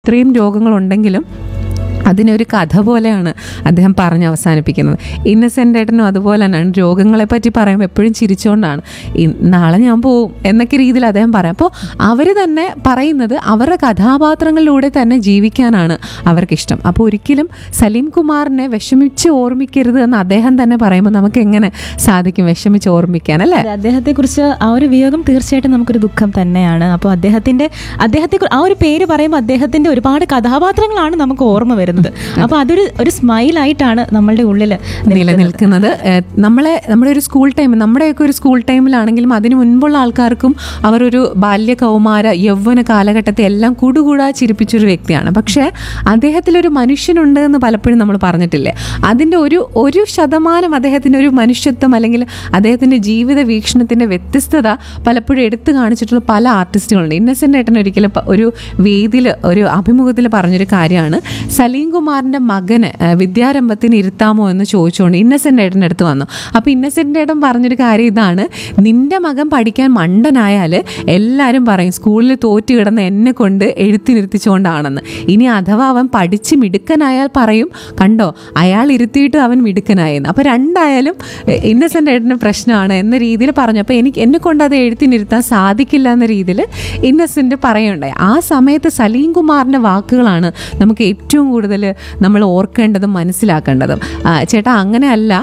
ഇത്രയും രോഗങ്ങളുണ്ടെങ്കിലും അതിനൊരു കഥ പോലെയാണ് അദ്ദേഹം പറഞ്ഞ് അവസാനിപ്പിക്കുന്നത് ഇന്നസെൻ്റ് ഏട്ടനും അതുപോലെ തന്നെയാണ് രോഗങ്ങളെ പറ്റി പറയുമ്പോൾ എപ്പോഴും ചിരിച്ചുകൊണ്ടാണ് "ഇ- നാളെ ഞാൻ പോവും എന്നൊക്കെ രീതിയിൽ അദ്ദേഹം പറയാം അപ്പോൾ അവർ തന്നെ പറയുന്നത് അവരുടെ കഥാപാത്രങ്ങളിലൂടെ തന്നെ ജീവിക്കാനാണ് അവർക്കിഷ്ടം അപ്പോൾ ഒരിക്കലും സലീം കുമാറിനെ വിഷമിച്ച് ഓർമ്മിക്കരുത് എന്ന് അദ്ദേഹം തന്നെ പറയുമ്പോൾ നമുക്ക് എങ്ങനെ സാധിക്കും വിഷമിച്ച് ഓർമ്മിക്കാൻ അല്ലേ അദ്ദേഹത്തെ കുറിച്ച് ആ ഒരു വിയോഗം തീർച്ചയായിട്ടും നമുക്കൊരു ദുഃഖം തന്നെയാണ് അപ്പോൾ അദ്ദേഹത്തിന്റെ അദ്ദേഹത്തെ കുറി- ആ ഒരു പേര് പറയുമ്പോൾ അദ്ദേഹത്തിന്റെ ഒരുപാട് കഥാപാത്രങ്ങളാണ് നമുക്ക് ഓർമ്മ വരുന്നത് അപ്പോൾ അതൊരു ഒരു സ്മൈലായിട്ടാണ് നമ്മളുടെ ഉള്ളിൽ നിലനിൽക്കുന്നത് ഏഹ് നമ്മളെ നമ്മുടെ ഒരു സ്കൂൾ ടൈം നമ്മുടെയൊക്കെ ഒരു സ്കൂൾ ടൈമിലാണെങ്കിലും അതിന് മുൻപുള്ള ആൾക്കാർക്കും അവരൊരു ബാല്യ കൗമാര യൗവന കാലഘട്ടത്തെ എല്ലാം കൂടുകൂടാ ചിരിപ്പിച്ചൊരു വ്യക്തിയാണ് പക്ഷേ അദ്ദേഹത്തിലൊരു മനുഷ്യനുണ്ട് എന്ന് പലപ്പോഴും നമ്മൾ പറഞ്ഞിട്ടില്ലേ അതിൻ്റെ ഒരു ഒരു ശതമാനം അദ്ദേഹത്തിൻ്റെ ഒരു മനുഷ്യത്വം അല്ലെങ്കിൽ അദ്ദേഹത്തിൻ്റെ ജീവിത വീക്ഷണത്തിൻ്റെ വ്യത്യസ്തത പലപ്പോഴും എടുത്തു കാണിച്ചിട്ടുള്ള പല ആർട്ടിസ്റ്റുകളുണ്ട് ഇന്നസെൻ്റ് ഏട്ടൻ ഒരിക്കലും പ- ഒരു വേദിയിൽ ഒരു അഭിമുഖത്തിൽ പറഞ്ഞൊരു കാര്യമാണ് സലീം കുമാറിൻ്റെ മകന് ആ, വിദ്യാരംഭത്തിന് ഇരുത്താമോ എന്ന് ചോദിച്ചുകൊണ്ട് ഇന്നസെൻ്റ് ഏട്ടൻ്റെ അടുത്ത് വന്നു അപ്പോൾ ഇന്നസെൻ്റ് ഏട്ടൻ പറഞ്ഞൊരു കാര്യം ഇതാണ് നിന്റെ മകൻ പഠിക്കാൻ മണ്ടനായാൽ എല്ലാവരും പറയും സ്കൂളിൽ തോറ്റു കിടന്ന് എന്നെ കൊണ്ട് എഴുത്തിനിരുത്തിച്ചുകൊണ്ടാണെന്ന് ഇനി അഥവാ അവൻ പഠിച്ച് മിടുക്കനായാൽ പറയും കണ്ടോ അയാൾ ഇരുത്തിയിട്ട് അവൻ മിടുക്കനായെന്ന് അപ്പോൾ രണ്ടായാലും ഇന്നസെൻ്റ് ഏട്ടന് പ്രശ്നമാണ് എന്ന രീതിയിൽ പറഞ്ഞു അപ്പോൾ എനിക്ക് എന്നെ കൊണ്ട് അത് എഴുത്തിനിരുത്താൻ സാധിക്കില്ല എന്ന രീതിയിൽ ഇന്നസെൻ്റ് പറയുണ്ടായി ആ സമയത്ത് സലീം കുമാറിൻ്റെ വാക്കുകളാണ് നമുക്ക് ഏറ്റവും കൂടുതൽ നമ്മൾ ഓർക്കേണ്ടതും മനസ്സിലാക്കേണ്ടതും ആ, ചേട്ടാ അങ്ങനെയല്ല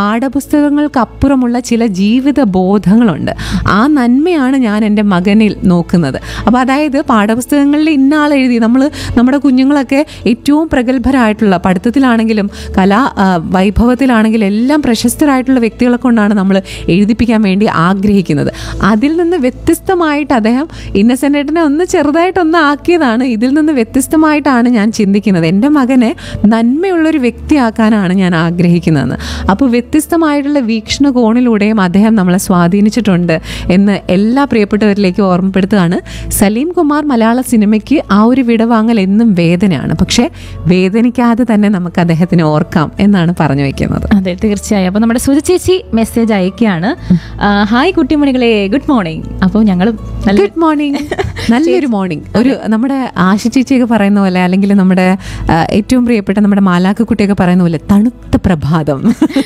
പാഠപുസ്തകങ്ങൾക്കപ്പുറമുള്ള ചില ജീവിത ബോധങ്ങളുണ്ട് ആ നന്മയാണ് ഞാൻ എൻ്റെ മകനിൽ നോക്കുന്നത് അപ്പോൾ അതായത് പാഠപുസ്തകങ്ങളിൽ ഇന്ന ആൾ എഴുതി നമ്മൾ നമ്മുടെ കുഞ്ഞുങ്ങളൊക്കെ ഏറ്റവും പ്രഗത്ഭരായിട്ടുള്ള പഠിത്തത്തിലാണെങ്കിലും കലാ ആ, വൈഭവത്തിലാണെങ്കിലും എല്ലാം പ്രശസ്തരായിട്ടുള്ള വ്യക്തികളെ കൊണ്ടാണ് നമ്മൾ എഴുതിപ്പിക്കാൻ വേണ്ടി ആഗ്രഹിക്കുന്നത് അതിൽ നിന്ന് വ്യത്യസ്തമായിട്ട് അദ്ദേഹം ഇന്നസെൻ്റ് ഏട്ടനെ ഒന്ന് ചെറുതായിട്ടൊന്ന് ആക്കിയതാണ് ഇതിൽ നിന്ന് വ്യത്യസ്തമായിട്ടാണ് ഞാൻ ചിന്തിക്കുന്നത് എൻ്റെ മകനെ നന്മയുള്ളൊരു വ്യക്തിയാക്കാനാണ് ഞാൻ ആഗ്രഹിക്കുന്നതെന്ന് അപ്പോൾ വ്യത്യസ്തമായിട്ടുള്ള വീക്ഷണകോണിലൂടെയും അദ്ദേഹം നമ്മളെ സ്വാധീനിച്ചിട്ടുണ്ട് എന്ന് എല്ലാ പ്രിയപ്പെട്ടവരിലേക്കും ഓർമ്മപ്പെടുത്തുകയാണ് സലീം കുമാർ മലയാള സിനിമയ്ക്ക് ആ ഒരു വിടവാങ്ങൽ എന്നും വേദനയാണ് പക്ഷേ വേദനിക്കാതെ തന്നെ നമുക്ക് അദ്ദേഹത്തിനെ ഓർക്കാം എന്നാണ് പറഞ്ഞു വയ്ക്കുന്നത് അതെ തീർച്ചയായും അപ്പോൾ നമ്മുടെ സുജ ചേച്ചി മെസ്സേജ് അയക്കുകയാണ് ആ, ഹായ് കുട്ടിമണികളെ ഗുഡ് മോർണിംഗ് അപ്പോൾ ഞങ്ങൾ നല്ല ഗുഡ് മോർണിംഗ് നല്ലൊരു മോർണിംഗ് ഒരു നമ്മുടെ ആശ ചേച്ചിയൊക്കെ പറയുന്ന പോലെ അല്ലെങ്കിൽ നമ്മുടെ ആ, ഏറ്റവും പ്രിയപ്പെട്ട നമ്മുടെ മാലാക്ക കുട്ടിയൊക്കെ പറയുന്ന പോലെ തണുത്ത പ്രഭാതം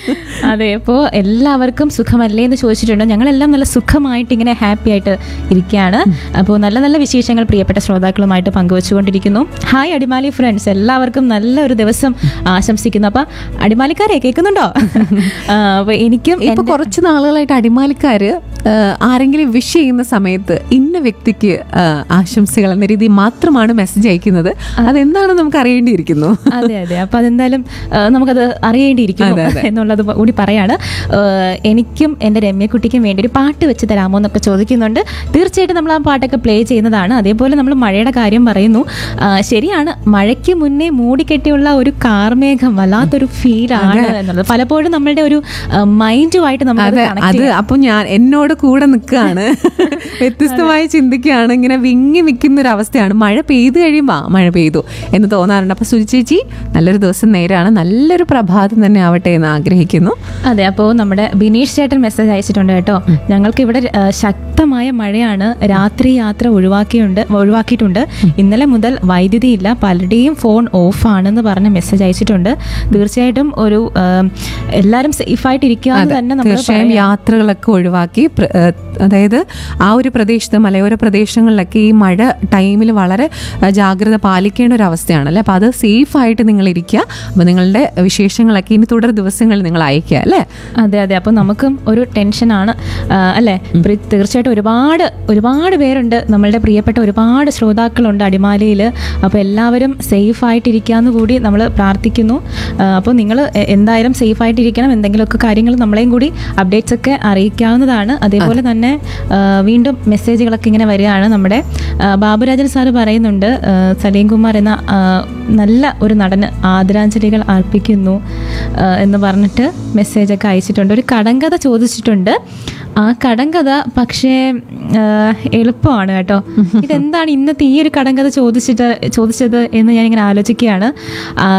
അതെ അപ്പോൾ എല്ലാവർക്കും സുഖമല്ലേ എന്ന് ചോദിച്ചിട്ടുണ്ട് ഞങ്ങളെല്ലാം നല്ല സുഖമായിട്ട് ഇങ്ങനെ ഹാപ്പി ആയിട്ട് ഇരിക്കുകയാണ് അപ്പോൾ നല്ല നല്ല വിശേഷങ്ങൾ പ്രിയപ്പെട്ട ശ്രോതാക്കളുമായിട്ട് പങ്കുവച്ചുകൊണ്ടിരിക്കുന്നു ഹായ് അടിമാലി ഫ്രണ്ട്സ് എല്ലാവർക്കും നല്ലൊരു ദിവസം ആശംസിക്കുന്നു അപ്പം അടിമാലിക്കാരെ കേൾക്കുന്നുണ്ടോ ആ, അപ്പോൾ എനിക്കും ഇപ്പൊ കുറച്ച് നാളുകളായിട്ട് അടിമാലിക്കാര് ആ, ആരെങ്കിലും വിഷ് ചെയ്യുന്ന സമയത്ത് ഇന്ന വ്യക്തിക്ക് ആ, ആശംസകൾ എന്ന രീതിയിൽ മാത്രമാണ് മെസ്സേജ് അയക്കുന്നത് അതെന്താണെന്ന് നമുക്ക് അറിയേണ്ടിയിരിക്കുന്നു അതെ അതെ അപ്പൊ അതെന്തായാലും ആ, നമുക്കത് അറിയേണ്ടിയിരിക്കുന്നു എന്നുള്ളത് കൂടി പറയാണ് ആ, എനിക്കും എൻ്റെ രമ്യക്കുട്ടിക്കും വേണ്ടി ഒരു പാട്ട് വെച്ച് തരാമോ എന്നൊക്കെ ചോദിക്കുന്നുണ്ട് തീർച്ചയായിട്ടും നമ്മൾ ആ പാട്ടൊക്കെ പ്ലേ ചെയ്യുന്നതാണ് അതേപോലെ നമ്മൾ മഴയുടെ കാര്യം പറയുന്നു ആ, ശരിയാണ് മഴയ്ക്ക് മുന്നേ മൂടിക്കെട്ടിയുള്ള ഒരു കാർമേഘം വല്ലാത്തൊരു ഫീലാണ് എന്നുള്ളത് പലപ്പോഴും നമ്മളുടെ ഒരു മൈൻഡുമായിട്ട് നമ്മൾ അതെ അത് അപ്പൊ ഞാൻ എന്നോട് കൂടെ നിൽക്കുകയാണ് വ്യത്യസ്തമായി ചിന്തിക്കുകയാണ് ഇങ്ങനെ വിങ്ങി നിൽക്കുന്ന ഒരു അവസ്ഥയാണ് മഴ പെയ്തു കഴിയുമ്പോൾ ആ, മഴ പെയ്തു എന്ന് തോന്നാറുണ്ട് അപ്പൊ സുചി ചേച്ചി നല്ലൊരു ദിവസം നേരാണ് നല്ലൊരു പ്രഭാതം തന്നെ ആവട്ടെ എന്ന് ആഗ്രഹിക്കുന്നു അതെ അപ്പോൾ നമ്മുടെ ബിനീഷ് ചേട്ടൻ മെസ്സേജ് അയച്ചിട്ടുണ്ട് കേട്ടോ ഞങ്ങൾക്ക് ഇവിടെ ആ, ശക്തമായ മഴയാണ് രാത്രി യാത്ര ഒഴിവാക്കിയുണ്ട് ഒഴിവാക്കിയിട്ടുണ്ട് ഇന്നലെ മുതൽ വൈദ്യുതി ഇല്ല പലരുടെയും ഫോൺ ഓഫ് ആണെന്ന് പറഞ്ഞ് മെസ്സേജ് അയച്ചിട്ടുണ്ട് തീർച്ചയായിട്ടും ഒരു ആ, എല്ലാവരും സേഫായിട്ട് ഇരിക്കുക എന്ന് തന്നെ നമ്മൾ തീർച്ചയായും യാത്രകളൊക്കെ ഒഴിവാക്കി പ്ര- ഏഹ് അതായത് ആ ഒരു പ്രദേശത്ത് മലയോര പ്രദേശങ്ങളിലൊക്കെ ഈ മഴ ടൈമിൽ വളരെ ഏഹ് ജാഗ്രത പാലിക്കേണ്ട ഒരു അവസ്ഥയാണല്ലേ അപ്പോൾ അത് സേഫ് ആയിട്ട് നിങ്ങൾ ഇരിക്കുക അപ്പോൾ നിങ്ങളുടെ വിശേഷങ്ങളൊക്കെ ഇനി തുടർ ദിവസങ്ങളിൽ നിങ്ങൾ അയക്കുക അല്ലേ അതെ അതെ അപ്പോൾ നമുക്കും ഒരു ടെൻഷനാണ് ആ, അല്ലേ പ്രി- തീർച്ചയായിട്ടും ഒരുപാട് ഒരുപാട് പേരുണ്ട് നമ്മളുടെ പ്രിയപ്പെട്ട ഒരുപാട് ശ്രോതാക്കളുണ്ട് അടിമാലിയിൽ അപ്പോൾ എല്ലാവരും സേഫ് ആയിട്ടിരിക്കാന്ന് കൂടി നമ്മൾ പ്രാർത്ഥിക്കുന്നു ആ, അപ്പോൾ നിങ്ങൾ എന്തായാലും സേഫ് ആയിട്ടിരിക്കണം എന്തെങ്കിലുമൊക്കെ കാര്യങ്ങൾ നമ്മളെയും കൂടി അപ്ഡേറ്റ്സ് ഒക്കെ അറിയിക്കാവുന്നതാണ് അതേപോലെ തന്നെ ആ, വീണ്ടും മെസ്സേജുകളൊക്കെ ഇങ്ങനെ വരികയാണ് നമ്മുടെ ആ, ബാബുരാജൻ സാറ് പറയുന്നുണ്ട് ആ, സലീം കുമാർ എന്ന ആ, നല്ല ഒരു നടന് ആദരാഞ്ജലികൾ അർപ്പിക്കുന്നു ആ, എന്ന് പറഞ്ഞിട്ട് മെസ്സേജൊക്കെ അയച്ചിട്ടുണ്ട് ഒരു കടങ്കഥ ചോദിച്ചിട്ടുണ്ട് ആ കടങ്കഥ പക്ഷേ ആ, എളുപ്പമാണ് കേട്ടോ ഇതെന്താണ് ഇന്നത്തെ ഈ ഒരു കടങ്കഥ ചോദിച്ചിട്ട് ചോദിച്ചത് എന്ന് ഞാനിങ്ങനെ ആലോചിക്കുകയാണ് ആ,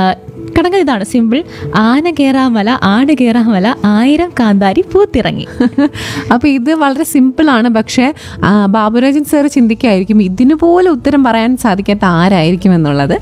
കടക ഇതാണ് സിമ്പിൾ ആന കേറാമല ആട് കേറാമല ആയിരം കാന്താരി പൂത്തിറങ്ങി അപ്പൊ ഇത് വളരെ സിമ്പിൾ ആണ് പക്ഷേ ആ, ബാബുരാജൻ സാർ ചിന്തിക്കായിരിക്കും ഇതിനു പോലെ ഉത്തരം പറയാൻ സാധിക്കാത്ത ആരായിരിക്കും എന്നുള്ളത്